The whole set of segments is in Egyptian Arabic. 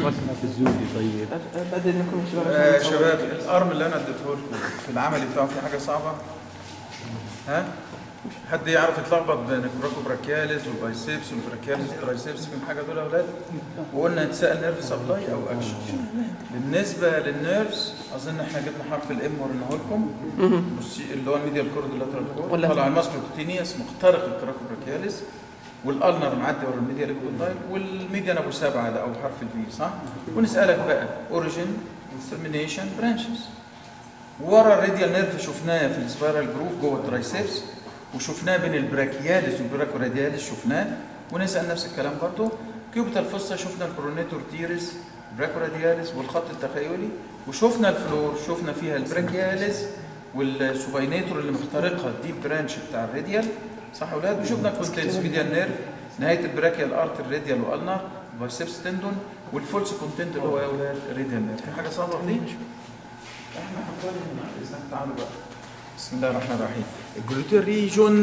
الزودي طيب بعد اذنكم يا شباب آه شباب الارم اللي انا اديته لكم في العملي بتاعه في حاجه صعبه ها حد يعرف يتلخبط بين الكروكوبراكياليس والبايسيبس والبراكياليس والترايسيبس فيهم حاجه دول يا اولاد وقلنا نتسال نيرف سبلاي او اكشن بالنسبه للنيرفز اظن احنا جبنا حرف الام وريناه لكم بصي اللي هو الميديال كورد اللاترال كورد ولا- طالع الماسكوكوتينيوس مخترق الكروكوبراكياليس والالنر معدي ورا الميديال اكوندايل والميديان ابو سبعه ده او حرف الفي صح؟ ونسالك بقى اوريجين ترمينيشن برانشز ورا الراديال نيرف شفناه في السبايرال جروب جوه الترايسيبس وشفناه بين البراكياليس والبراكورادياليس شفناه ونسال نفس الكلام برضه كيوبيتال فوسا شفنا البرونيتور تيرس براكورادياليس والخط التخيلي وشفنا الفلور شفنا فيها البراكياليس والسوباينيتور اللي مخترقها الديب برانش بتاع الراديال صح يا اولاد وشفنا كونتنس ميديال نيرف نهايه البراكيال ارت الراديال والنر بايسبس تندون والفولس كونتنت اللي هو يا اولاد الراديال نيرف في حاجه صعبه في دي؟ احنا حطينا هنا باذنك تعالوا بقى بسم الله الرحمن الرحيم الجلوتين ريجون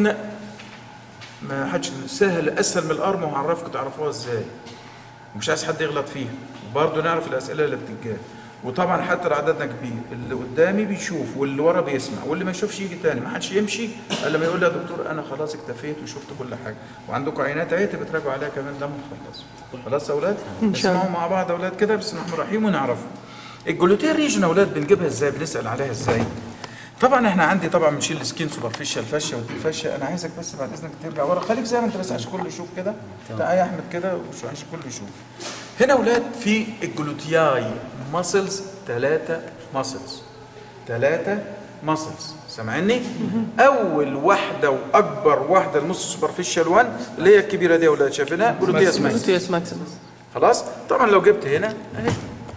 ما حدش سهل اسهل من الارم وهعرفكم تعرفوها ازاي ومش عايز حد يغلط فيها وبرضه نعرف الاسئله اللي بتتجاب وطبعا حتى لو عددنا كبير اللي قدامي بيشوف واللي ورا بيسمع واللي ما يشوفش يجي تاني ما حدش يمشي الا لما يقول لي يا دكتور انا خلاص اكتفيت وشفت كل حاجه وعندكم عينات اهي تبقى تراجعوا عليها كمان لما نخلص خلاص يا اولاد إن شاء الله. اسمعوا مع بعض يا اولاد كده بسم الله الرحمن الرحيم ونعرفها الجلوتين ريجن يا اولاد بنجيبها ازاي بنسال عليها ازاي طبعا احنا عندي طبعا بنشيل السكين سوبرفيشال فشه ودي فشه انا عايزك بس بعد اذنك ترجع ورا خليك زي ما انت بس عشان كله يشوف كده تعالى يا احمد كده وشو- عشان كله يشوف هنا اولاد في الجلوتياي ماسلز ثلاثه ماسلز ثلاثه ماسلز سامعني اول واحده واكبر واحده الموست سوبرفيشال 1 اللي هي الكبيره دي يا اولاد شايفينها جلوتياس ماكس جلوتيوس ماكسيمس خلاص طبعا لو جبت هنا اهي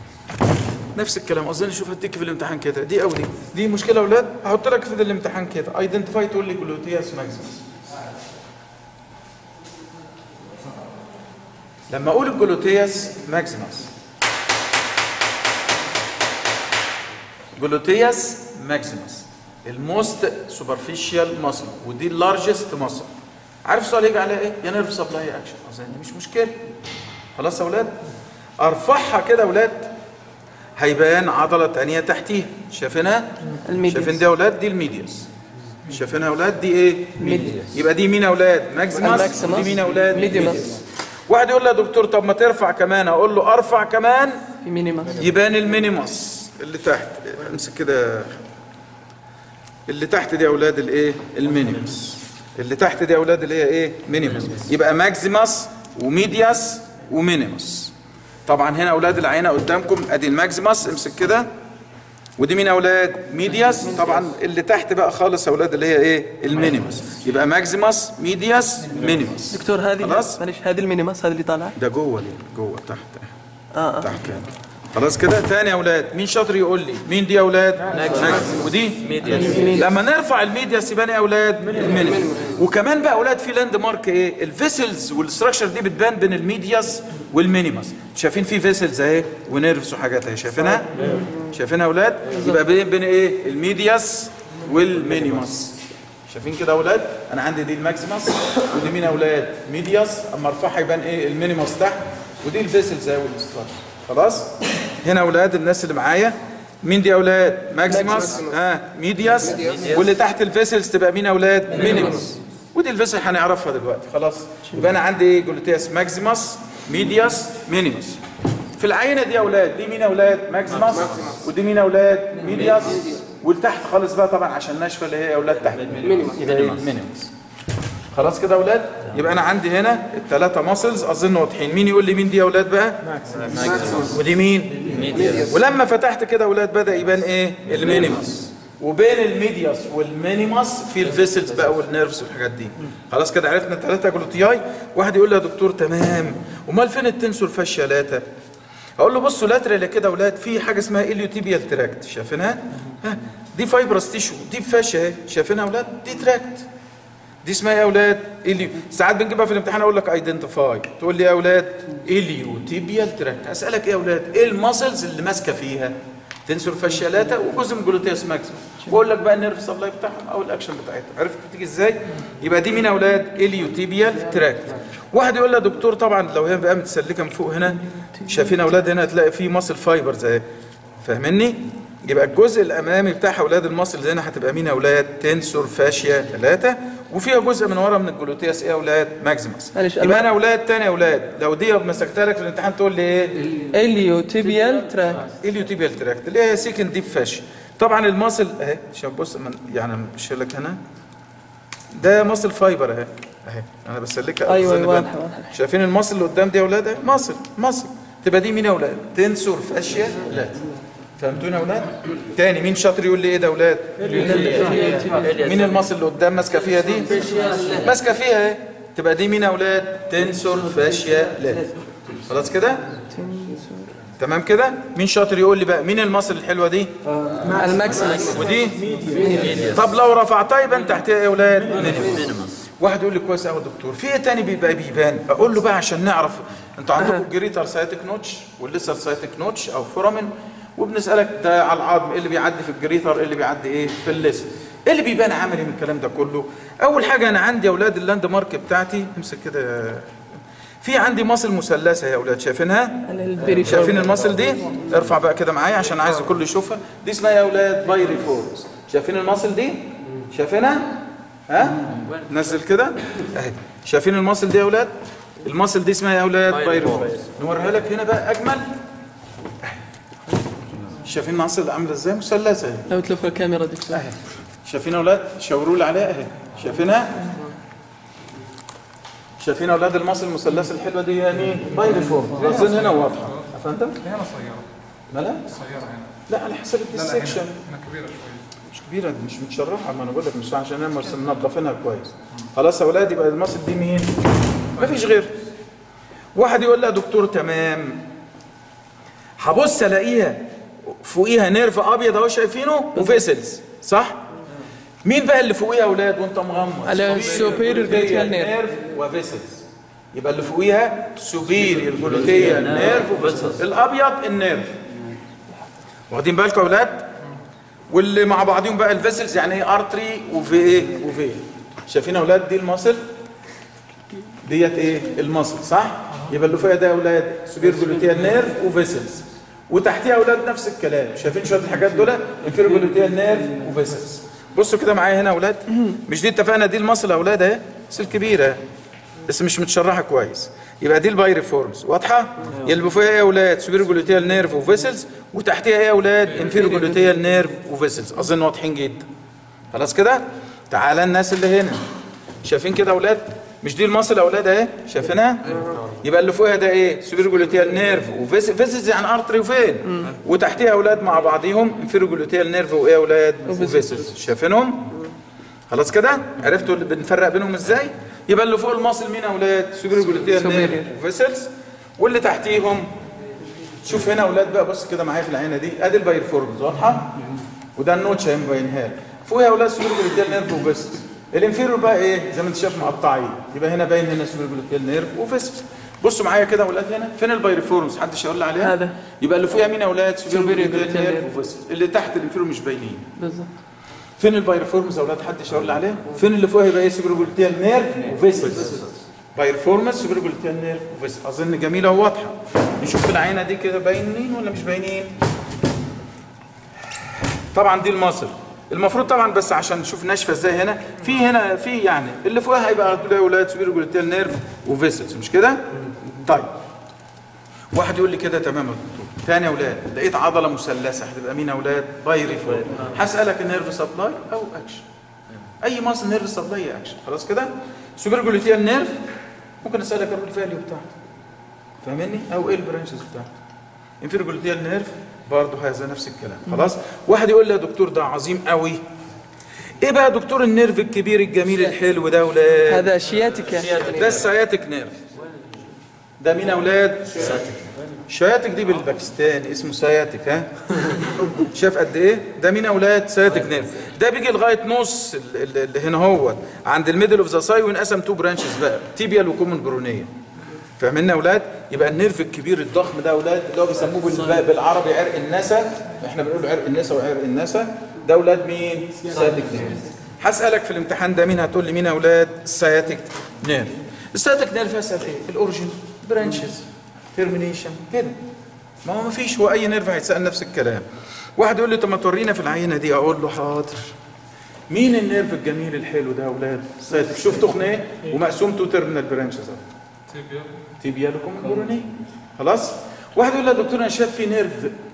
نفس الكلام اظن شوف هديك في الامتحان كده دي او دي دي مشكله يا اولاد هحط لك في الامتحان كده ايدنتيفاي تقول لي جلوتياس ماكسيمس لما اقول الجلوتياس ماكسيمس جلوتياس ماكسيمس الموست سوبرفيشال ماسل ودي اللارجست ماسل عارف السؤال يجي عليها ايه؟ يا نيرف سبلاي اكشن اظن دي مش مشكله خلاص يا اولاد ارفعها كده يا اولاد هيبان عضله تانية تحتيها شايفينها الميديوس. شايفين دي يا اولاد دي الميديوس شايفينها يا اولاد دي ايه ميديوس. يبقى دي مين يا اولاد ماكسيمس الماكسيمس. دي مين يا اولاد ميديومس. واحد يقول لي يا دكتور طب ما ترفع كمان اقول له ارفع كمان في مينيماس يبان المينيموس اللي تحت امسك كده اللي تحت دي يا اولاد الايه المينيموس اللي تحت دي يا اولاد اللي هي ايه مينيموس يبقى ماكسيماس وميدياس ومينيموس طبعا هنا اولاد العينه قدامكم ادي الماكسيماس امسك كده ودي مين يا اولاد ميدياس طبعا اللي تحت بقى خالص يا اولاد اللي هي ايه المينيموس يبقى ماكسيماس ميدياس مينيموس دكتور هذه خلاص. معلش هذه المينيماس هذه اللي طالعه ده جوه دي جوه تحت اه اه تحت كده خلاص كده تاني يا اولاد مين شاطر يقول لي مين دي يا اولاد ماكس ودي ميدياس لما نرفع الميدياس يبان ايه يا اولاد المينيموس وكمان بقى اولاد في لاند مارك ايه الفيسلز والستراكشر دي بتبان بين الميدياس والمينيموس شايفين في فيسلز اهي ونيرفز وحاجات اهي شايفينها شايفينها يا اولاد يبقى بين بين ايه الميدياس والمينيموس شايفين كده يا اولاد انا عندي دي الماكسيموس ودي مين يا اولاد ميدياس اما ارفعها يبان ايه المينيموس تحت ودي الفيسلز اهي والستراكشر خلاص هنا اولاد الناس اللي معايا مين دي يا اولاد ماكسيموس ها ميدياس واللي تحت الفيسلز تبقى مين يا اولاد مينيموس ودي الفيسل هنعرفها دلوقتي خلاص يبقى انا عندي ايه جلوتياس ماكسيموس ميدياس مينيموس في العينه دي يا اولاد دي مين يا اولاد ماكسيموس ودي مين يا اولاد ميدياس والتحت خالص بقى طبعا عشان ناشفه اللي هي يا اولاد تحت يبقى ايه مينيموس خلاص كده يا اولاد يبقى انا عندي هنا الثلاثه ماسلز اظن واضحين مين يقول لي مين دي يا اولاد بقى ودي مين ولما فتحت كده يا اولاد بدا يبان ايه المينيموس وبين الميدياس والمينيموس في الفيسلز بقى والنيرفز والحاجات دي خلاص كده عرفنا الثلاثه جلوتياي واحد يقول لي يا دكتور تمام امال فين التنسور فاشيالاتا اقول له بصوا لاترال كده يا اولاد في حاجه اسمها اليوتيبيال تراكت شايفينها ها دي فايبرس تيشو دي فاشيه اهي شايفينها يا اولاد دي تراكت دي اسمها ايه يا اولاد اليو ساعات بنجيبها في الامتحان اقول لك ايدنتيفاي تقول لي يا اولاد اليو تيبيال تراكت اسالك ايه يا اولاد ايه الماسلز اللي ماسكه فيها تنسور فاشيالاتا وجزء من جلوتيوس ماكسيموم واقول لك بقى النيرف سبلاي بتاعهم او الاكشن بتاعتهم عرفت بتيجي ازاي يبقى دي مين يا اولاد اليو تيبيال تراكت واحد يقول لي يا دكتور طبعا لو هي بقى متسلكه من فوق هنا شايفين يا اولاد هنا هتلاقي فيه ماسل فايبرز اهي فاهمني يبقى الجزء الامامي بتاع اولاد الماسل هنا هتبقى مين يا اولاد تنسور فاشيا ثلاثه وفيها جزء من ورا من الجلوتياس ايه يا اولاد ماكسيمس معلش، يبقى انا اولاد تاني يا اولاد لو دي مسكتها لك في الامتحان تقول لي ايه اليو تيبيال تراك اليوتيبيال تراكت اللي هي سيكن ديب فاشيا طبعا الماسل اهي شوف بص من يعني مش لك هنا ده ماسل فايبر اهي اهي انا بسلكها أيوة، أظن واضحة، بان. واضحة. شايفين الماسل اللي قدام دي يا اولاد اهي ماسل ماسل تبقى دي مين يا اولاد تنسور فاشيا لا فهمتونا يا اولاد تاني مين شاطر يقول لي ايه ده يا اولاد مين الماسل اللي قدام ماسكه فيها دي ماسكه فيها اهي تبقى دي مين يا اولاد تنسور فاشيا لا خلاص كده تمام كده مين شاطر يقول لي بقى مين المصل الحلوه دي الماكسيمس ودي طب لو رفعتها يبقى تحتها ايه يا اولاد واحد يقول لي كويس قوي يا دكتور في ايه تاني بيبقى بيبان اقول له بقى عشان نعرف انتوا عندكم الجريتر سايتك نوتش والليسر سايتك نوتش او فورامين وبنسالك ده على العظم ايه اللي بيعدي في الجريتر ايه اللي بيعدي ايه في الليسر ايه اللي بيبان عملي من الكلام ده كله اول حاجه انا عندي يا اولاد اللاند مارك بتاعتي امسك كده في عندي مصل مثلثه يا اولاد شايفينها شايفين المصل دي ارفع بقى كده معايا عشان عايز الكل يشوفها دي اسمها يا اولاد بايريفورمز شايفين المصل دي شايفينها ها نزل كده اهي شايفين المصل دي يا اولاد المصل دي اسمها يا اولاد بايريفورمز نوريها لك هنا بقى اجمل أهي. شايفين المصل عامله ازاي مثلثه اهي لو تلف الكاميرا دكتور اهي شايفين يا اولاد شاوروا لي عليها اهي شايفينها شايفين اولاد المصل المثلثه الحلوه دي هي مين بايريفورم اظن هنا واضحه فهمت هنا صغيرة مالها صغيرة هنا لا على حسب لا لا السكشن هنا هنا كبيرة شوية مش كبيره دي مش متشرحه ما انا بقول لك مش عشان انا مش منضفينها كويس خلاص يا اولاد يبقى المصل دي مين مفيش غير واحد يقول لي يا دكتور تمام هبص الاقيها فوقيها نيرف ابيض اهو شايفينه وفيسلز صح مين بقى اللي فوقيها يا اولاد وانت مغمض على superior gluteal nerve. نيرف وفيسلز يبقى اللي فوقيها سوبيريور جلوتيال نيرف وفيسلز الابيض النيرف واخدين بالكم يا اولاد واللي مع بعضهم بقى الفيسلز يعني ايه ارتري وفي ايه وفي شايفين يا اولاد دي المصل ديت ايه المصل صح يبقى اللي فوقها ده يا اولاد سوبير جلوتيال نيرف وفيسلز وتحتيها يا اولاد نفس الكلام شايفين شويه الحاجات دول انفيرو جلوتيال نيرف وفيسلز بصوا كده معايا هنا يا اولاد مش دي اتفقنا دي المصل يا اولاد اهي بس الكبيره بس مش متشرحه كويس يبقى دي البايريفورمز واضحه يلبوا فيها ايه يا اولاد سوبير جلوتيال نيرف وفيسلز وتحتيها ايه يا اولاد انفيرو جلوتيال نيرف وفيسلز اظن واضحين جدا خلاص كده تعالى الناس اللي هنا شايفين كده يا اولاد مش دي المصل يا اولاد اهي شايفينها يبقى اللي فوقها ده ايه سوبر جلوتيال نيرف وفيسز يعني ارتري وفين وتحتيها يا اولاد مع بعضيهم انفيرو جلوتيال نيرف وايه يا اولاد وفيسز شايفينهم خلاص كده عرفتوا اللي بنفرق بينهم ازاي يبقى اللي فوق المصل مين يا اولاد سوبر جلوتيال نيرف وفيسلز واللي تحتيهم شوف هنا يا اولاد بقى بص كده معايا في العينه دي ادي البايرفورمز واضحه وده النوتش اهي مبينها لك فوق يا اولاد سوبر جلوتيال نيرف وفيسلز الانفيرور بقى ايه زي ما انت شايف مقطعين يبقى هنا باين هنا سوبر جلوتيال نيرف وفيسلز بصوا معايا كده يا اولاد هنا فين البايرفورمز حد يقول لي عليها هذا. يبقى اللي فوقها مين يا اولاد سوبر Superior جلوتيال gluteal نيرف nerve. وفيسلز اللي تحت الانفيرور مش باينين بالضبط فين البايرفورمز يا اولاد حد يشاور لي عليه فين اللي فوقها يبقى ايه سوبر جلوتيال نيرف وفيسلز بايرفورمز سوبر جلوتيال نيرف وفيسلز اظن جميله وواضحه نشوف العينه دي كده باينين ولا مش باينين طبعا دي المصل المفروض طبعا بس عشان نشوف ناشفه ازاي هنا في هنا في يعني اللي فوقها هيبقى هتقول يا اولاد سوبر جلوتيال نيرف وفيسلز مش كده طيب واحد يقول لي كده تمام يا دكتور تاني يا اولاد لقيت عضله مثلثه هتبقى مين يا اولاد بايريفورم هسالك النيرف سبلاي او اكشن اي مصل نيرف سبلاي اكشن خلاص كده سوبر جلوتيال نيرف ممكن اسالك الرول فاليو بتاعته فاهمني او ايه البرانشز بتاعته انفيرو جلوتيال نيرف برضه هذا نفس الكلام خلاص واحد يقول لي يا دكتور ده عظيم قوي ايه بقى يا دكتور النيرف الكبير الجميل الحلو ده يا اولاد هذا شياتيكا ده السياتيك نيرف ده مين يا اولاد شياتيك دي بالباكستاني اسمه سياتيك ها شاف قد ايه ده مين يا اولاد سياتيك نيرف ده بيجي لغايه نص ال- ال- اللي هنا هو عند الميدل اوف ذا ساي وينقسم تو برانشز بقى تيبيال وكومن برونيه فاهمين يا اولاد يبقى النيرف الكبير الضخم ده يا اولاد اللي هو بيسموه بال- بالعربي عرق النسا احنا بنقول عرق النسا وعرق النسا ده اولاد مين سياتيك نيرف هسالك في الامتحان ده مين هتقول لي مين يا اولاد سياتيك نيرف السياتيك نيرف هسال ايه الاوريجين برانشز ترمينيشن كده ما هو ما فيش هو اي نيرف هيتسال نفس الكلام واحد يقول لي طب ما تورينا في العينه دي اقول له حاضر مين النيرف الجميل الحلو ده يا اولاد ساتك شوف تخن ايه ومقسوم تو تيرمينال برانشز تيبيا لكم البرونيه خلاص واحد يقول لي يا دكتور انا شايف في نيرف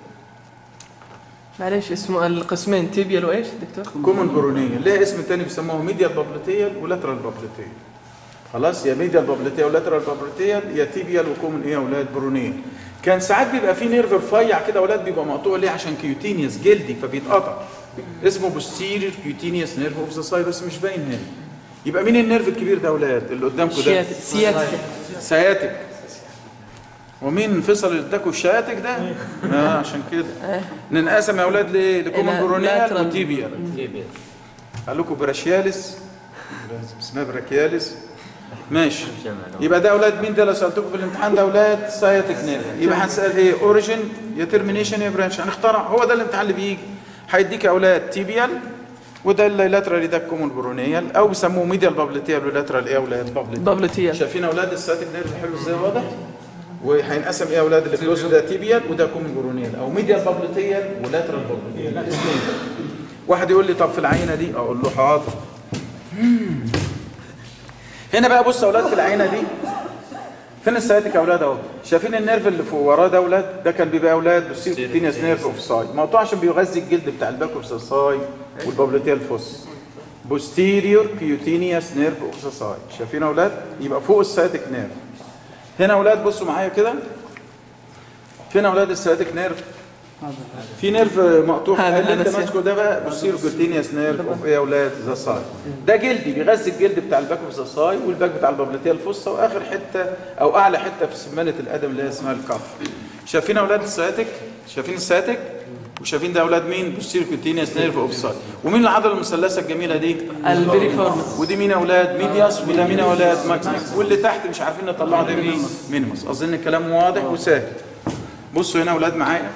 معلش اسمه القسمين تيبيال وايش دكتور؟ كومن برونيه ليه اسم تاني بيسموه ميديال بابليتيال ولاترال بابليتيال خلاص يا ميديال بابليتيال ولاترال بابليتيال يا تيبيال وكومن ايه يا اولاد برونيه كان ساعات بيبقى في نيرف رفيع كده اولاد بيبقى مقطوع ليه عشان كيوتينيوس جلدي فبيتقطع اسمه بوستيريور كيوتينيوس نيرف اوف ذا ساي بس مش باين هنا يبقى مين النيرف الكبير ده اولاد اللي قدامكم ده سياتيك سياتيك سياتيك ومين انفصل اللي اداكوا الشياتيك ده؟ اه عشان كده ننقسم يا اولاد لايه؟ لكومن إلى برونيال lateral. وتيبيال قال لكم براشياليس اسمها براكياليس ماشي يبقى ده اولاد مين ده لو سالتكم في الامتحان ده اولاد سايتك نيرف يبقى هنسال ايه اوريجين يا ترمينيشن يا برانش هنخترع هو ده الامتحان اللي بيجي هيديك يا اولاد تيبيال وده اللاترال ده الكومون برونيال او بيسموه ميديال بابليتيال ولاترال ايه يا اولاد بابليتيال بابلتيال شايفين يا اولاد السايتك نيرف حلو ازاي واضح وهينقسم ايه يا اولاد اللي في الوسط ده تيبيال وده كومن برونيال او ميديال بابليتيال ولاترال بابليتيال الاثنين واحد يقول لي طب في العينه دي اقول له حاضر مم. هنا بقى بص يا اولاد في العينه دي فين السايتك يا اولاد اهو شايفين النيرف اللي فوق وراه ده اولاد ده كان بيبقى اولاد بالسيرتينيوس نيرف اوف ساي مقطوع عشان بيغذي الجلد بتاع الباك اوف ساي والبابليتيال فوس بوستيريور كيوتينيوس نيرف اوف ذا ساي شايفين يا اولاد يبقى فوق السايتك نيرف هنا يا اولاد بصوا معايا كده فين يا اولاد السايتك نيرف في نيرف مقطوع هذا اللي اللي انت بس- ماسكه ده بقى بوستيريور كيوتينيوس نيرف اوف ايه يا اولاد ذا ساي ده جلدي بيغذي الجلد بتاع الباك اوف ذا ساي والباك بتاع البابليتيال فوسا واخر حته او اعلى حته في سمانه القدم اللي هي اسمها الكف شايفين يا اولاد السياتيك شايفين السياتيك وشايفين ده اولاد مين بوستيريور كيوتينيوس نيرف اوف ساي ومين العضله المثلثه الجميله دي البريفورمس ودي مين يا اولاد ميدياس وده مين يا اولاد ماكسيمس واللي تحت مش عارفين نطلعه ده مين مينيموس اظن الكلام واضح وسهل بصوا هنا يا اولاد معايا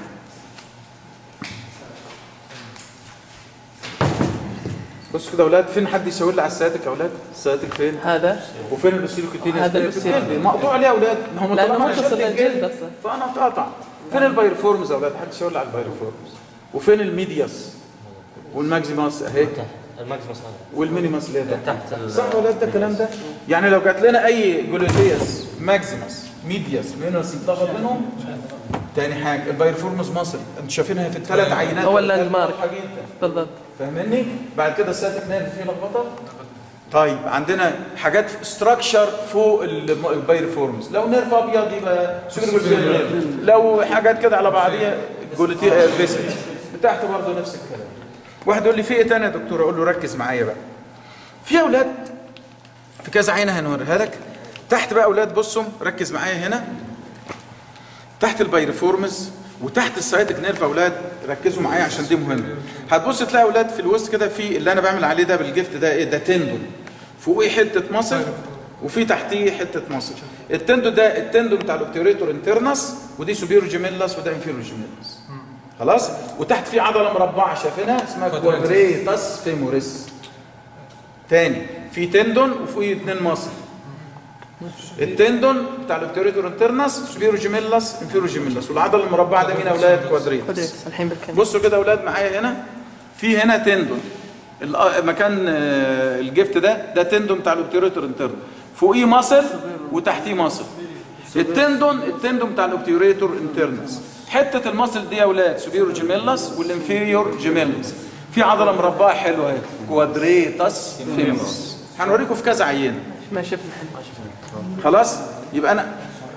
بصوا كده يا اولاد فين حد يشاور لي على السياتيك يا اولاد السياتيك فين هذا وفين البسيلو كوتينيوس هذا نيرف؟ البسيلو. الجلد. مقطوع ليه يا اولاد ما هو لأنه طالما ما شد تصل للجلد أصلاً. فانا اتقطع فين البايرفورمز يا اولاد حد يشاور لي على البايرفورمز وفين الميدياس والماكسيماس اهي الماكسيموس هذا والمينيماس اللي هي تحت تحت ال- صح ولا ده الكلام ده؟ يعني لو جات لنا اي جلوتيوس ماكسيمس ميدياس مينوس يتلخبط بينهم تاني حاجه البايرفورمس ماسل انتوا شايفينها في الثلاث عينات هو اللاند مارك. واضحة جدا. بالضبط فاهمني؟ بعد كده الساتيك نيرف فيه لخبطه طيب عندنا حاجات ستراكشر فوق الم- البايرفورمز لو نيرف ابيض يبقى سوبر نيرف لو حاجات كده على بعضيها جلوتي فيسل تحت برضه نفس الكلام واحد يقول لي في ايه تاني يا دكتور اقول له ركز معايا بقى في اولاد في كذا عينه هنوريها لك تحت بقى اولاد بصوا ركز معايا هنا تحت البايرفورمز وتحت السايتك نيرف اولاد ركزوا معايا عشان دي مهمه هتبص تلاقي اولاد في الوسط كده في اللي انا بعمل عليه ده بالجفت ده ايه ده تندون فوقيه حته مصل وفي تحتيه حته مصل التندون ده التندون بتاع الاوبتيوريتور انترنس ودي سوبيرو جيميلاس وده انفيرو جيميلاس خلاص وتحت في عضله مربعه شايفينها اسمها كوادريتاس فيموريس تاني في تندون وفوقيه اتنين مصل التندون بتاع الاوبتيوريتور انترنس سوبيرو جيميلاس انفيرو جيميلاس والعضله المربعه ده مين يا اولاد كوادريتاس كوادريتس الحين بالكامل بصوا كده يا اولاد معايا هنا في هنا تندون الأ- مكان آه، الجفت ده ده تندون بتاع الاوبتيوريتور انترن فوقيه مصل وتحتيه مصل التندون التندون بتاع الاوبتيوريتور انترنس حته المصل دي يا اولاد سوبيرو جيميلاس والانفيريور جيميلاس في عضله مربعه حلوه اهي كوادريتاس فيموس هنوريكم في كذا عينه ما شفنا الحين خلاص يبقى انا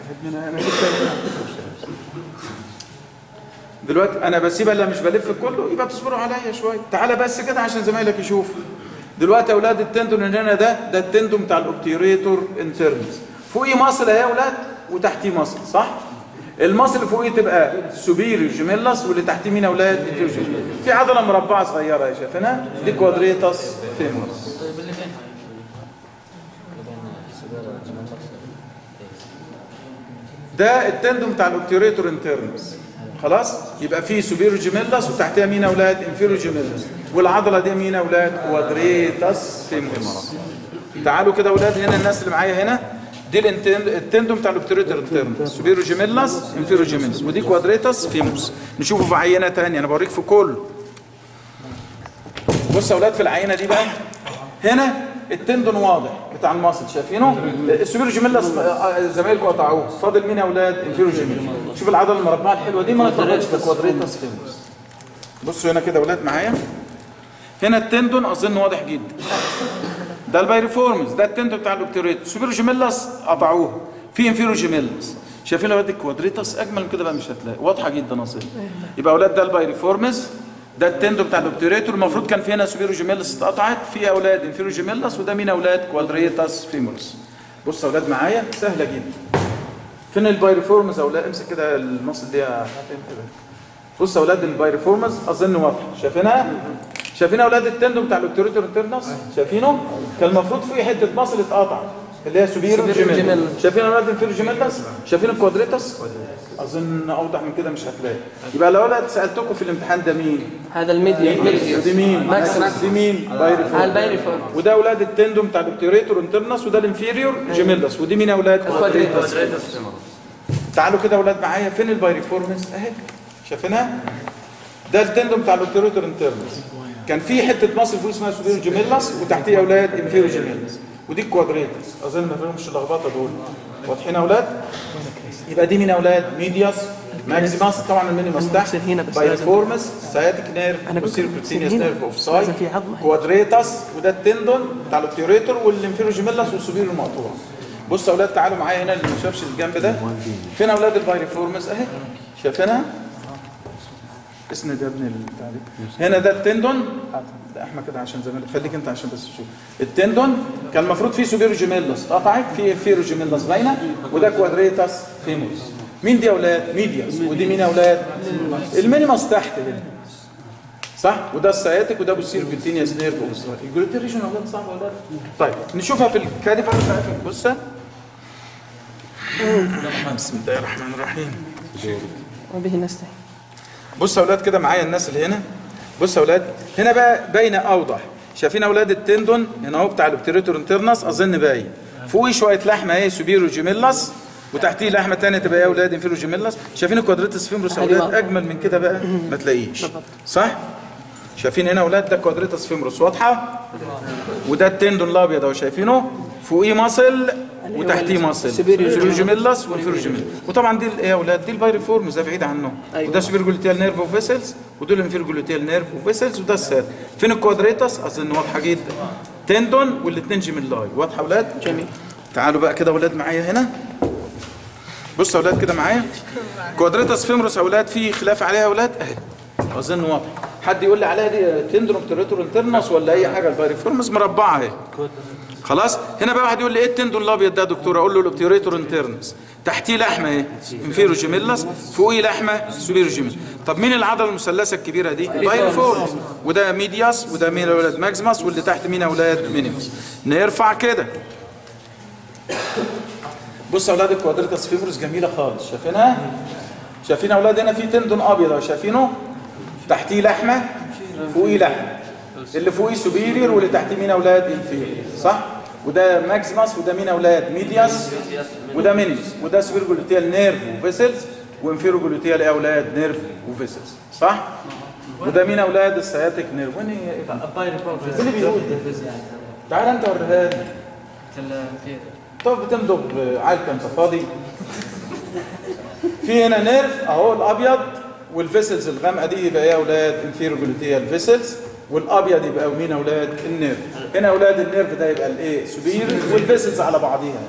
دلوقتي انا بسيبها اللي مش بلف كله يبقى تصبروا عليا شويه تعالى بس كده عشان زمايلك يشوفوا دلوقتي يا اولاد التندون اللي هنا ده ده التندون بتاع الاوبتيوريتور انترنس فوقيه مصل اهي يا اولاد وتحتيه مصل صح المصل اللي فوقيه تبقى سوبيريو جيميلاس واللي تحتيه مين يا اولاد انفيريور جيميلاس. في عضله مربعه صغيره يا شايفينها دي كوادريتاس فيموس ده التندوم بتاع الاوبتيوريتور انترنس خلاص يبقى فيه سوبيرو جيميلاس وتحتها مين يا اولاد انفيرو جيميلاس والعضله دي مين يا اولاد كوادريتاس فيموس تعالوا كده يا اولاد هنا الناس اللي معايا هنا دي الانتن- التندون بتاع الاوبتريتور انترنال سوبيرو جيميلاس انفيرو جيميلاس ودي كوادريتاس فيموس نشوفه في عينه ثانيه انا بوريك في كله بص يا اولاد في العينه دي بقى هنا التندون واضح بتاع الماسل شايفينه السوبيرو جيميلاس آه، زمايلكم قطعوه فاضل مين يا اولاد انفيرو جيميلاس شوف العضله المربعه الحلوه دي ما نتفرجش في كوادريتاس فيموس بصوا هنا كده يا اولاد معايا هنا التندون اظن واضح جدا ده البايريفورمز ده التندون بتاع الاوبتريتور سوبيرو جيميلاس قطعوه في انفيرو جيميلاس شايفين يا اولاد الكوادريتاس اجمل من كده بقى مش هتلاقي واضحه جدا اصلا يبقى يا اولاد ده البايريفورمز ده التندون بتاع الاوبتريتور المفروض كان في هنا سوبيرو جيميلاس اتقطعت في اولاد انفيرو جيميلاس وده مين يا اولاد كوادريتاس فيمورس بصوا يا اولاد معايا سهله جدا فين البايريفورمز يا اولاد امسك كده المصل دي يا حاتم كده بص يا اولاد البايريفورمز اظن واضحه شايفينها شايفين يا اولاد التندون بتاع الاوبتريتور انترنس شايفينه كان المفروض في حته مصل اتقطع اللي هي سوبيرو جيميل شايفين يا اولاد الفيرو جيميلس شايفين الكوادريتس اظن اوضح من كده مش هتلاقي يبقى لو انا سالتكم في الامتحان ده مين هذا الميديا دي مين ماكسيمس. دي مين هذا بايريفورمز البايريفورم وده اولاد التندون بتاع الاوبتريتور انترنس وده الانفيريور جيميلس ودي مين يا اولاد الكوادريتس. تعالوا كده يا اولاد معايا فين البايريفورمز اهي شايفينها ده التندون بتاع الاوبتريتور انترنس كان في حته مصل فوق اسمها سوبيرو جيميلاس وتحتيه يا اولاد انفيرو جيميلاس ودي الكوادريتس اظن ما فيهمش اللخبطه دول واضحين يا اولاد يبقى دي مين يا اولاد ميدياس ماكسيماس طبعا المينيماس تحت بتصير هنا بس بايريفورمس سياتيك نيرف أنا كنت وسيركوتينيوس بتصير هنا. نيرف اوف سايد لازم في عظمة. كوادريتاس وده التندون بتاع الاوبتيوريتور والانفيرو جيميلاس والسوبيرو المقطوع بصوا يا اولاد تعالوا معايا هنا اللي ما شافش الجنب ده فين يا اولاد البايريفورمس اهي شايفينها اسند يا ابني البتاع دي هنا ده التندون ده احمد كده عشان زمان خليك انت عشان بس تشوف التندون كان المفروض فيه سوبيرو جيميلاس اتقطعت في انفيرو جيميلاس باينه وده كوادريتاس فيموس مين دي يا اولاد ميدياس ودي مين يا اولاد المينيماس تحت هنا صح وده السياتيك وده بوسير كونتينيوس نيرف الجلوتين ريجن اولاد صعب ولا لا؟ طيب نشوفها في الكاديفر بتاعت الجثه بسم الله الرحمن الرحيم وبه نستعين بص يا اولاد كده معايا الناس اللي هنا بص يا اولاد هنا بقى باينه اوضح شايفين يا اولاد التندون هنا اهو بتاع الاوبتريتور انترنس اظن باين فوقيه شويه لحمه اهي سوبيرو جيميلاس وتحتيه لحمه ثانيه تبقى ايه يا اولاد انفيرو جيميلاس شايفين الكوادريتس فيمروس يا اولاد اجمل من كده بقى ما تلاقيش صح شايفين هنا يا اولاد ده كوادريتس فيمروس واضحه وده التندون الابيض اهو شايفينه فوقيه ماسل وتحتيه ماسل سوبيرو جيميلاس والفيرو جيميلاس وطبعا دي ايه يا اولاد دي البايريفورمز ده بعيد عنهم أيوة. وده سوبر جلوتيال نيرف وفيسلز ودول انفير جلوتيال نيرف وفيسلز وده الساد فين الكوادريتس اظن واضحه جدا تندون والاثنين جيميلاي واضحه يا اولاد جميل تعالوا بقى كده يا اولاد معايا هنا بصوا يا اولاد كده معايا كوادريتس فيمروس يا اولاد في خلاف عليها يا اولاد اهي اظن واضح حد يقول لي عليها دي تندون اوبتريتور انترنس ولا اي حاجه البايريفورمز مربعه اهي خلاص هنا بقى واحد يقول لي ايه التندون الابيض ده يا دكتور اقول له الاوبتيوريتور انترنس تحتيه لحمه ايه انفيرو جيميلاس فوقيه لحمه سوبيرو جيميلاس طب مين العضله المثلثه الكبيره دي بايريفورمز وده ميدياس وده مين يا اولاد ماكسيماس واللي تحت مين يا اولاد مينيموس نرفع كده بص يا اولاد الكوادريتاس فيمورس جميله خالص شايفينها شايفين يا اولاد هنا في تندون ابيض اهو شايفينه تحتيه لحمه فوقيه لحمه اللي فوقيه سوبيريور واللي تحتيه مين يا اولاد انفيريور صح وده ماكسيماس وده مين يا اولاد ميدياس وده مينيموس وده سوبر جلوتيال نيرف وفيسلز وانفيرو جلوتيال يا اولاد نيرف وفيسلز صح وده مين يا اولاد السياتيك نيرف وين هي ايه ده؟ اللي بيقول ده تعال انت وريها لي طب بتمضغ عالك انت فاضي في هنا نيرف اهو الابيض والفيسلز الغامقه دي يبقى ايه يا اولاد انفيرو جلوتيال فيسلز والابيض يبقى مين يا اولاد النيرف هنا يا اولاد النيرف ده يبقى الايه سوبير والفيسلز على بعضيها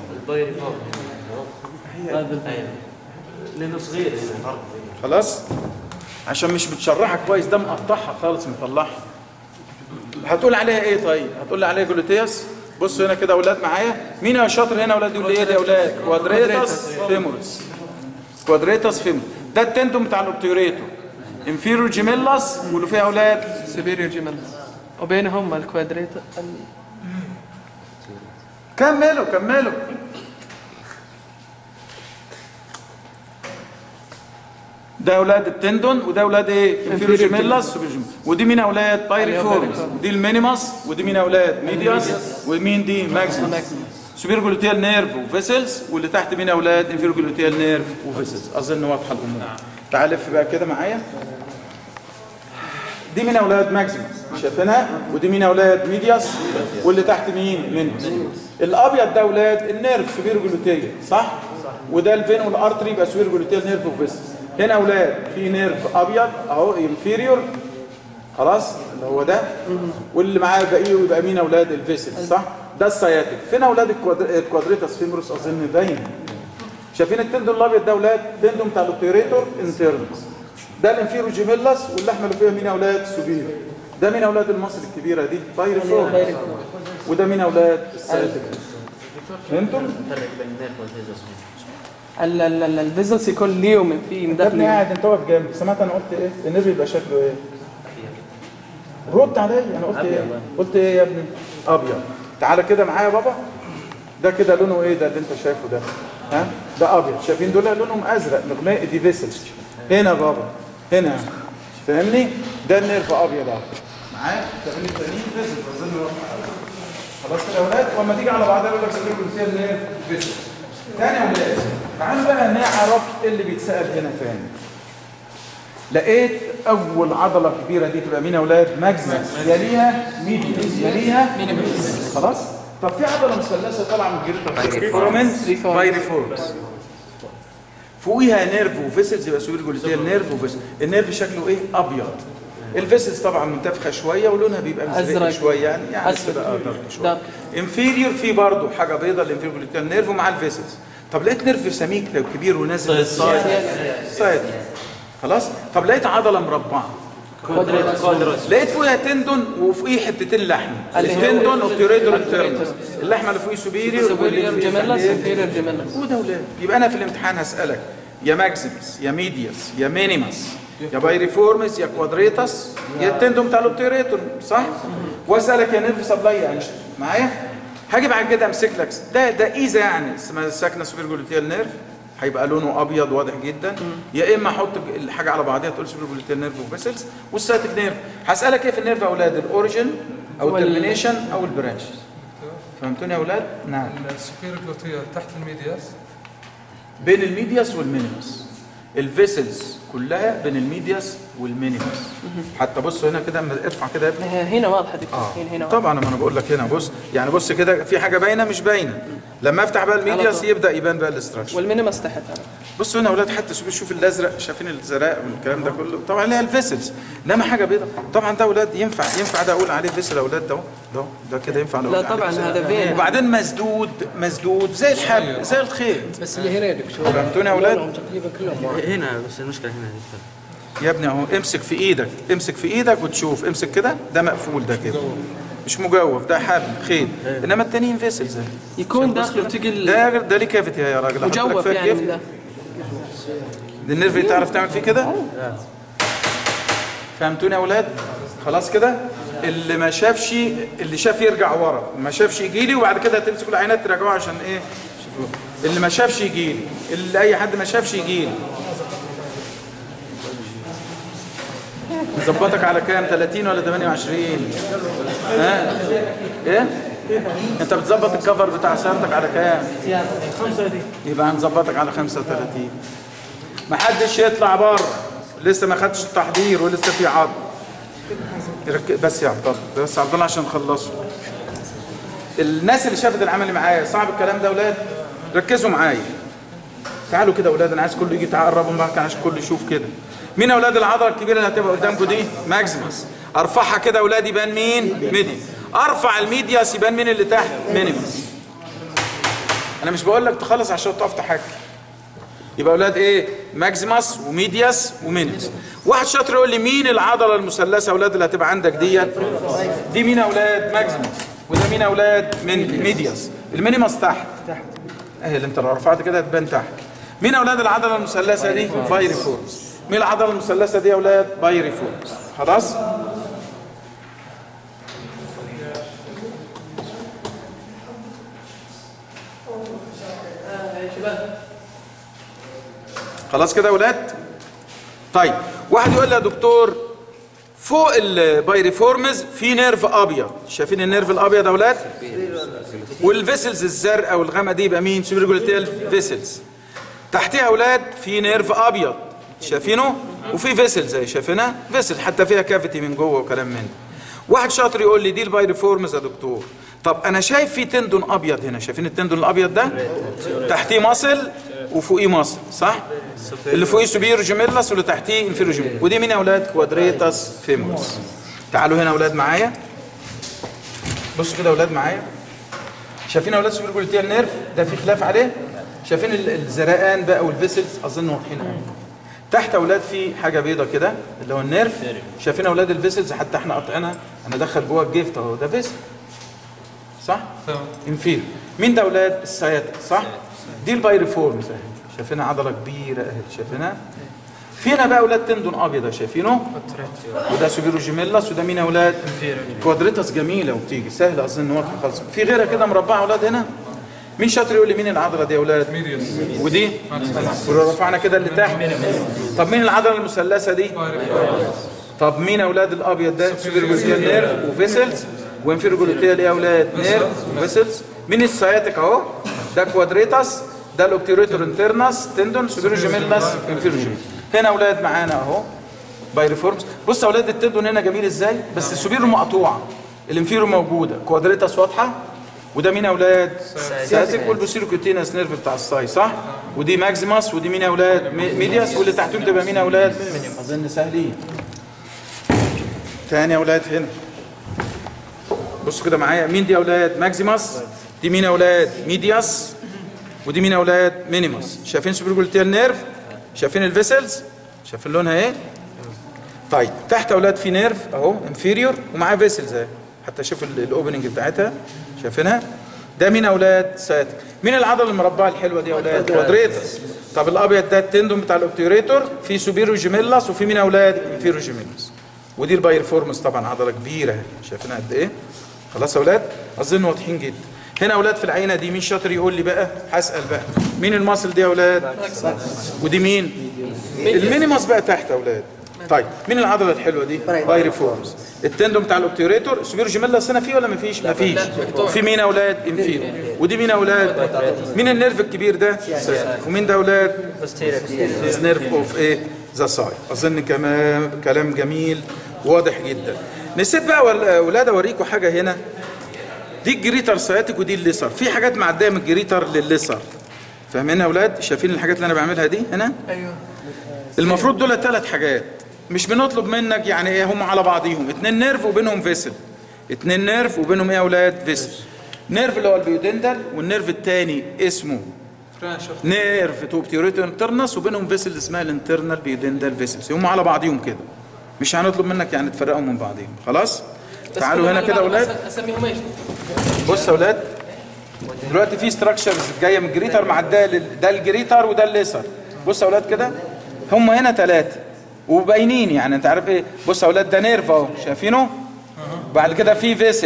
لانه صغير خلاص عشان مش متشرحه كويس ده مقطعها خالص مطلعها هتقول عليها ايه طيب هتقول لي عليها جلوتياس بصوا هنا كده يا اولاد معايا مين يا شاطر هنا يا اولاد يقول لي ايه ده يا اولاد كوادريتاس فيمورس كوادريتاس فيمورس ده التندوم بتاع الاوبتيوريتور انفيرو جيميلاس واللي فيها اولاد سوبيريور جيميلس وبينهم الكوادريت ال... كملوا كملوا ده اولاد التندون وده اولاد ايه انفيرو جيميلاس ودي مين اولاد بايريفورمز ودي المينيماس ودي مين اولاد ميدياس ومين دي ماكسيمس سوبر جلوتيال نيرف وفيسلز واللي تحت مين يا اولاد انفيرو جلوتيال نيرف وفيسلز اظن واضحه الامور تعال لف بقى كده معايا دي مين يا اولاد ماكسيموس شايفينها ودي مين يا اولاد ميدياس واللي تحت مين مينيموس الابيض ده اولاد النيرف سوبر جلوتيال صح وده الفين والارتري يبقى سوبر جلوتيال نيرف وفيسلز هنا اولاد في نيرف ابيض اهو انفيريور خلاص اللي هو ده واللي معاه الباقي يبقى مين اولاد الفيسل صح ده السياتيك فين اولاد الكوادر- الكوادريتاس فيمروس اظن باين شايفين التندون الابيض ده اولاد تندون بتاع الاوبتيريتور انترنس ده الانفيرو جيميلاس واللحمه اللي فيها مين اولاد سوبير ده مين اولاد المصل الكبيره دي بايرفور وده مين اولاد السياتيك فهمتم فرق بين النيرف والفيزوس ال- ال- ال- الفيزلز يكون ليه من فيه يا ابني مدخل قاعد انت واقف جنبي سمعت انا قلت ايه النبي يبقى شكله ايه رد عليا انا قلت ايه قلت ايه يا ابني ابيض تعالى كده معايا يا بابا ده كده لونه ايه ده اللي انت شايفه ده ها ده ابيض شايفين دول لونهم ازرق مغماء دي فيسلز هنا يا بابا هنا فاهمني ده النيرف ابيض اهو معايا شايفين التانيين فيسلز اظن واضحة. خلاص كده يا اولاد واما تيجي على بعضها يقول لك سيبك فيها النيرف فيسلز تاني يا اولاد تعالوا بقى نعرف ايه اللي بيتسال هنا تاني لقيت اول عضله كبيره دي تبقى مين يا اولاد ماجنس يليها ميديوس يليها خلاص طب في عضله مثلثه طالعه من الجلد فورمنس بايريفورمس فوقيها نيرف وفيسلز يبقى سوبر جلوتيال نيرف وفيسلز النيرف شكله ايه ابيض الفيسلز طبعا منتفخه شويه ولونها بيبقى مزرق أزرق. شويه يعني يعني أزرق. كده دارك شويه دارك. انفيريور في برضه حاجه بيضاء الانفيريور جلوتيال نيرف ومع الفيسلز طب لقيت نيرف سميك لو كبير ونازل سايد خلاص طب لقيت عضله مربعه لقيت فوقها تندون وفوقيه حتتين لحم اللي هو- التندون اوبتيريتور انترنس اللحمه اللي فوقيه سوبيريور سوبيريور جيميلاس انفيريور جيميلاس وده ولاد يبقى انا في الامتحان هسالك يا ماكسيمس يا ميدياس يا مينيمس يا بايريفورمس يا كوادريتاس يا التندون بتاع الاوبتيريتور صح واسالك يا نيرف سبلاي يا انشا معايا هاجي بعد كده امسك لك ده ده ايزا يعني اسمها ساكنه سوبر جلوتيال نيرف هيبقى لونه ابيض واضح جدا يا اما احط الحاجه على بعضها تقول سوبر جلوتيال نيرف وفيسلز والساتيك نيرف هسالك ايه في النيرف يا اولاد الاوريجن او وال- الترمينيشن او البرانش فهمتوني يا اولاد نعم السكير جلوتيال تحت الميدياس بين الميدياس والمينيمس الفيسلز كلها بين الميدياس والمينيمس حتى بص هنا كده اما ارفع كده يا ابني هنا واضحه دكتور هنا هنا واضحة. طبعا ما انا بقول لك هنا بص يعني بص كده في حاجه باينه مش باينه لما افتح بقى الميدياس طول. يبدا يبان بقى الاستراكشر والمينيمس تحت أنا. بصوا هنا يا اولاد حتى شوف شوف الازرق شايفين الزرق والكلام ده كله طبعا اللي هي الفيسلز انما حاجه بيضاء طبعا ده اولاد ينفع ينفع ده اقول عليه فيسل يا اولاد ده ده ده كده ينفع نقول لا عليه طبعا فيسل. هذا فين وبعدين مسدود مسدود زي الحبل زي الخيط بس اللي هنا يا دكتور فهمتوني يا اولاد لونهم تقريبا كلهم واحد. هنا بس المشكله هنا دكتور يا ابني اهو امسك في ايدك امسك في ايدك وتشوف امسك كده ده مقفول ده كده مش مجوف ده حبل خيط انما التانيين فيسلز اهي. يكون داخل تقل ده ده ليه كافيتي يا راجل أحط لك مجوف فيها يعني كيف؟ من ده ده النيرف اللي تعرف تعمل فيه كده فهمتوني يا اولاد خلاص كده اللي ما شافش اللي شاف يرجع ورا ما شافش يجي لي وبعد كده تمسكوا العينات تراجعوها عشان ايه شوفوا. اللي ما شافش يجي لي اللي اي حد ما شافش يجي لي نظبطك على كام 30 ولا 28 ها ايه انت بتظبط الكفر بتاع سيارتك على كام خمسه دي يبقى هنظبطك على 35 ما حدش يطلع بره لسه ما خدش التحضير ولسه في عرض يرك- بس يا عبد الله بس يا عبد الله عشان نخلصه الناس اللي شافت العمل اللي معايا صعب الكلام ده يا اولاد ركزوا معايا تعالوا كده يا اولاد انا عايز كله يجي تعال قربوا من بعض عشان كله يشوف كده مين يا اولاد العضله الكبيره اللي هتبقى قدامكم دي ماكسيمس ارفعها كده يا اولاد يبان مين ميدي ارفع الميدياس يبان مين اللي تحت مينيمس انا مش بقول لك تخلص عشان تقف تحكي يبقى اولاد ايه ماكسيماس وميدياس ومينيمس واحد شاطر يقول لي مين العضله المثلثه يا اولاد اللي هتبقى عندك ديت دي مين يا اولاد ماكسيماس وده مين يا اولاد من ميدياس المينيماس تحت تحت اهي اللي انت لو رفعت كده هتبان تحت مين يا اولاد العضله المثلثه دي بايريفورمس مين العضله المثلثه دي يا اولاد بايريفورمس خلاص خلاص كده يا اولاد طيب واحد يقول لي يا دكتور فوق البايريفورمز في نيرف ابيض شايفين النيرف الابيض يا اولاد والفيسلز الزرقاء والغامقه دي يبقى مين سوبرجوليتيال فيسلز تحتيها يا اولاد في نيرف ابيض شايفينه وفي فيسل زي شايفينها فيسل حتى فيها كافيتي من جوه وكلام من ده واحد شاطر يقول لي دي البايريفورمز يا دكتور طب انا شايف في تندون ابيض هنا شايفين التندون الابيض ده تحتيه ماسل وفوقيه ماسل صح اللي فوقيه سوبير جيميلاس واللي تحتيه انفيرو جيميلاس ودي مين يا اولاد كوادريتاس فيمورس تعالوا هنا يا اولاد معايا بصوا كده يا اولاد معايا شايفين يا اولاد سوبر جلوتيال نيرف ده في خلاف عليه شايفين ال- الزرقان بقى والفيسلز اظن واضحين قوي تحت يا اولاد في حاجه بيضه كده اللي هو النيرف شايفين يا اولاد الفيسلز حتى احنا قاطعينها انا دخل جوه الجيفت اهو ده فيسل صح تمام انفير مين ده يا اولاد السياتيك صح دي البايريفورمز اهي شايفينها عضله كبيره اهي شايفينها في هنا بقى اولاد تندون ابيض أهي، شايفينه وده سوبيرو جيميلاس وده مين يا اولاد كوادريتاس جميله وبتيجي سهله اظن واضحه خالص في غيرها كده مربعه يا اولاد هنا مين شاطر يقول لي مين العضله دي يا اولاد ميديوس ودي ولو رفعنا كده اللي تحت طب مين العضله المثلثه دي طب مين يا اولاد الابيض ده سوبر جلوتيال نيرف وفيسلز وانفيرو جلوتيال ايه يا اولاد نيرف وفيسلز مين السياتيك اهو ده كوادريتاس ده الاوبتيريتور انترنس تندون سوبر جيميلاس انفيرو جيميلاس هنا يا اولاد معانا اهو بايريفورمز بص يا اولاد التندون هنا جميل ازاي بس السوبيرو مقطوعه الانفيرو موجوده كوادريتاس واضحه وده مين يا اولاد سياتيك والبوسيرو كوتينس نيرف بتاع الساي صح ودي ماكسيماس ودي مين يا اولاد مي- ميدياس واللي تحتهم تبقى مين يا اولاد اظن سهلين تاني يا اولاد هنا بصوا كده معايا مين دي يا اولاد ماكسيماس دي مين يا اولاد ميدياس ودي مين يا اولاد مينيماس شايفين سوبرجولتيال نيرف شايفين الفيسلز شايفين لونها ايه طيب تحت يا اولاد في نيرف اهو انفيريور ومعاه فيسلز اهي حتى شوف الاوبننج بتاعتها شايفينها ده مين يا اولاد ساتك مين العضله المربعه الحلوه دي يا اولاد كوادريتس طب الابيض ده التندون بتاع الاوبتيوريتور في سوبيرو جيميلاس وفي مين يا اولاد انفيرو جيميلاس ودي البايرفورمس طبعا عضله كبيره اهي شايفينها قد ايه خلاص يا اولاد اظن واضحين جدا هنا يا اولاد في العينه دي مين شاطر يقول لي بقى هسال بقى مين الماسل دي يا اولاد ودي مين المينيماس بقى تحت يا اولاد طيب مين العضله الحلوه دي بايرفورمس التندون بتاع الاوبتيوريتور سوبيرو جيميلاس هنا فيه ولا مفيش مفيش في مين يا اولاد انفيرو ودي مين يا اولاد مين النيرف الكبير ده ومين ده يا اولاد نيرف اوف ايه ذا ساي اظن كمان كلام جميل واضح جدا نسيت بقى وال- اولاد اوريكم حاجه هنا دي الجريتر سياتيك ودي الليسر في حاجات معديه من الجريتر للليسر فاهمين يا اولاد شايفين الحاجات اللي انا بعملها دي هنا ايوه المفروض دول ثلاث حاجات مش بنطلب منك يعني ايه هم على بعضيهم اتنين نيرف وبينهم فيسل اتنين نيرف وبينهم ايه يا اولاد فيسل نيرف اللي هو البيودندل والنيرف الثاني اسمه نيرف توبتيوريتو انترنس وبينهم فيسل اسمها الانترنال بيودندل فيسلز هم على بعضيهم كده مش هنطلب منك يعني تفرقهم من بعضهم خلاص تعالوا هنا كده يا اولاد اسميهم ايش؟ بص يا اولاد دلوقتي في ستراكشرز جايه من الجريتر معديه لل- ده الجريتر وده الليسر بص يا اولاد كده هم هنا ثلاثه وباينين يعني انت عارف ايه بص يا اولاد ده نيرف اهو شايفينه بعد كده في فيسل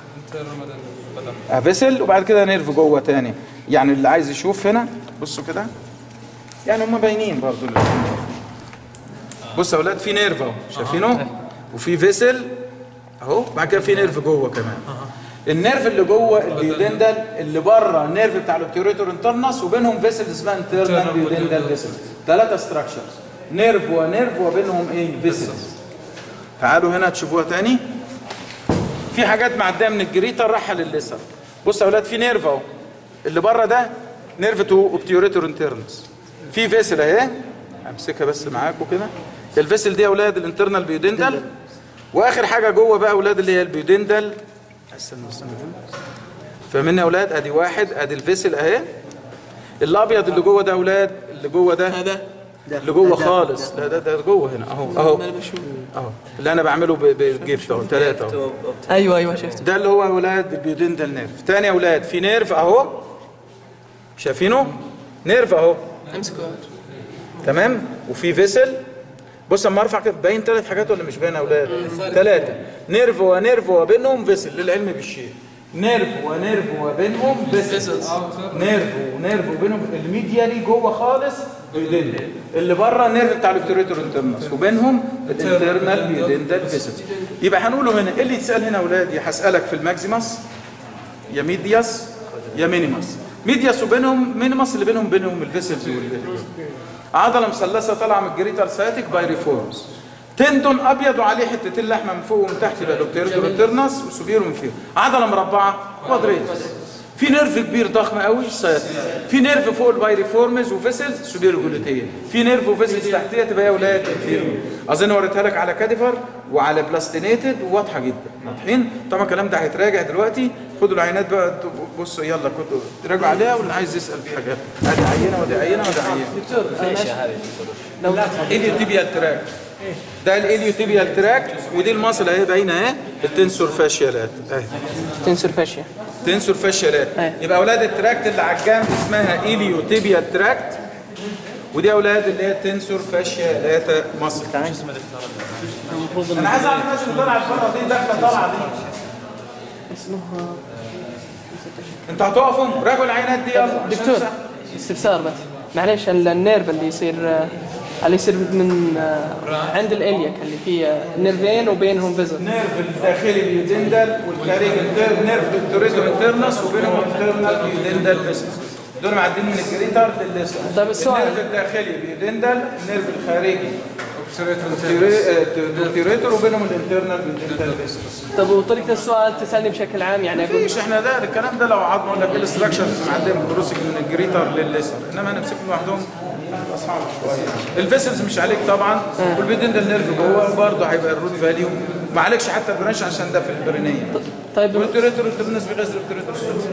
آه، فيسل وبعد كده نيرف جوه تاني يعني اللي عايز يشوف هنا بصوا كده يعني هم باينين برضو الاثنين دول. بص يا اولاد في نيرف اهو شايفينه وفي فيسل اهو بعد كده في نيرف جوه كمان النيرف اللي جوه البيودندل اللي بره النيرف بتاع الاوبتيوريتور انترنس وبينهم فيسل اسمها انترنال بيودندل فيسل ثلاثه ستراكشرز نيرف ونيرف وبينهم ايه فيسلز تعالوا هنا تشوفوها تاني في حاجات معديه من الجريتر رايحه لليسر بص يا اولاد في نيرف اهو اللي بره ده نيرف تو اوبتيوريتور انترنس في فيسل اهي امسكها بس معاكم كده الفيسل دي يا اولاد الانترنال بيودندل واخر حاجه جوه بقى اولاد اللي هي البيودندل استنى استنى كده. فاهمين يا اولاد ادي واحد ادي الفيسل اهي الابيض اللي جوه ده يا اولاد اللي جوه ده هذا اللي جوه خالص لا ده ده جوه هنا اهو اهو ما انا بشوف اهو اللي انا بعمله ب- بالجيفت اهو ثلاثه اهو ايوه ايوه شفت ده اللي هو يا اولاد البيودندال نيرف تاني يا اولاد في نيرف اهو شايفينه نيرف اهو امسكوا تمام وفي فيسل بص اما ارفع كده باين ثلاث حاجات ولا مش باين يا اولاد ثلاثه نيرف ونيرف وبينهم فيسل للعلم بالشيء نيرف ونيرف وبينهم فيسلز نيرف ونيرف وبينهم الميديالي جوه خالص بيدندل اللي بره النيرف بتاع الاوبتريتور انترنس وبينهم الانترنال بيدندل فيسلز يبقى هنقوله هنا ايه اللي يتسال هنا يا اولاد يا هسالك في الماكسيماس يا ميدياس يا مينيماس ميدياس وبينهم مينيماس اللي بينهم بينهم الفيسلز والفيسلز عضله مثلثه طالعه من الجريتر سايتك باي ريفورمز تندون ابيض وعليه حتتين لحمه من فوق ومن تحت يبقى الاوبتيريتور انترنس وسوبير ومن فيه عضله مربعه كوادريتس في نيرف كبير ضخم قوي سايتك في نيرف فوق الباي ريفورمز وفيسلز سوبير جلوتيه في نيرف وفيسلز تحتيه تبقى يا اولاد inferior. اظن وريتها لك على كاديفر وعلى بلاستينيتد وواضحه جدا واضحين طبعا الكلام ده هيتراجع دلوقتي خدوا العينات بقى بصوا يلا كنتوا تراجعوا عليها واللي عايز يسال في حاجات ادي عينه ودي عينه ودي عينه دكتور أنا ماشي. لو اليوتيبيال تراك ده الاليوتيبيال تراك ودي المصل اهي باينه اهي التنسور فاشيالات اهي تنسر فاشية تنسور فاشيالات أيوة. يبقى اولاد التراكت اللي على الجنب اسمها اليوتيبيال تراكت ودي اولاد اللي هي تنسور فاشيالات مصل انا عايز اعرف الناس اللي طالعه بره دي داخله طالعه دي اسمها انتوا هتقفوا راجعوا العينات دي يلا عشان دكتور نسأل. استفسار بس معلش ال- النيرف اللي يصير آه، اللي يصير من آه، عند الالياك اللي فيه آه، نيرفين وبينهم فيزل النيرف الداخلي بيودندل والخارجي الانتر نيرف التوريتور انترنس وبينهم انترنال بيودندل فيسس دول معدين من الجريتر للليسر طيب السؤال. النيرف الداخلي بيودندل النيرف الخارجي اوبتريتور التوريتور وبينهم الانترنال بيودندل فيسس طب وطريقة السؤال تسألني بشكل عام يعني أقول مفيش احنا ده الكلام ده لو قعدنا نقول لك ايه الاستراكشر معدين بروسك من الجريتر للليسر انما هنمسكهم لوحدهم هيبقى صعب شويه الفيسلز مش عليك طبعا والبيدندل نيرف جوه برضه هيبقى الروت فاليو ما عليكش حتى البرانش عشان ده في البرينيه طيب والتوريتور الترنس بيغذي التوريتور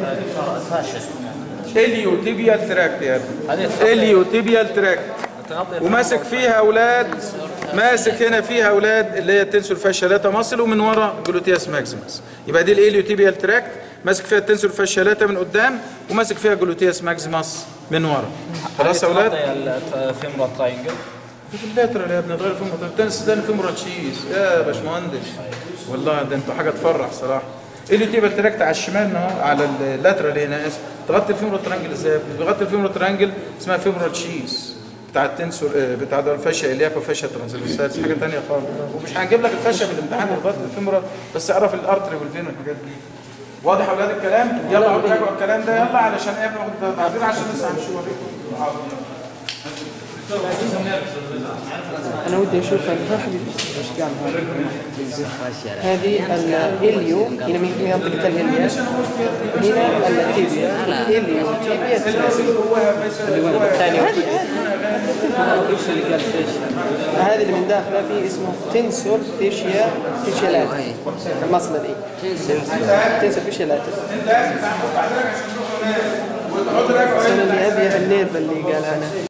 اليو تيبيال تراكت يا ابني اليو تيبيال تراكت وماسك فيها اولاد ماسك هنا فيها اولاد اللي هي التنسور فاشيالاتا مصل ومن ورا جلوتياس ماكسيمس يبقى دي الاليو تيبيال تراكت ماسك فيها التنسور فاشيالاتا من قدام وماسك فيها جلوتياس ماكسيمس من ورا خلاص يا اولاد الفيمرال تراينجل في اللاترال يا ابني غير فيمورال التنس ده فيمورال تشيز يا باشمهندس والله ده انتوا حاجه تفرح صراحه اللي تبقى تراكت على الشمال اهو على اللاترال هنا اسف تغطي الفيمورال ترانجل ازاي يا ابني؟ بتغطي الفيمورال ترانجل اسمها فيمورال تشيز بتاع التنسور آه، بتاع ده الفاشيا الياك وفاشيا ترانسفيرسالس حاجه ثانيه خالص ومش هنجيب لك الفاشيا في الامتحان بتغطي الفيمورال بس اعرف الارتري والفين والحاجات دي واضح يا اولاد الكلام يلا اقول راجعوا الكلام ده يلا علشان ايه بناخد بعدين عشان لسه هنشوف أنا ودي أشوف ال- هذه الإليو هنا من منطقة الإليا هنا التيبيا الإليو تيبيا الثاني هذه اللي من داخله فيه اسمه تنسور فيشيا فيشيالات المصل دي تنسور فيشيالات وتقعدوا راجعوا أنا اللي أبيها النيرف اللي قال عنها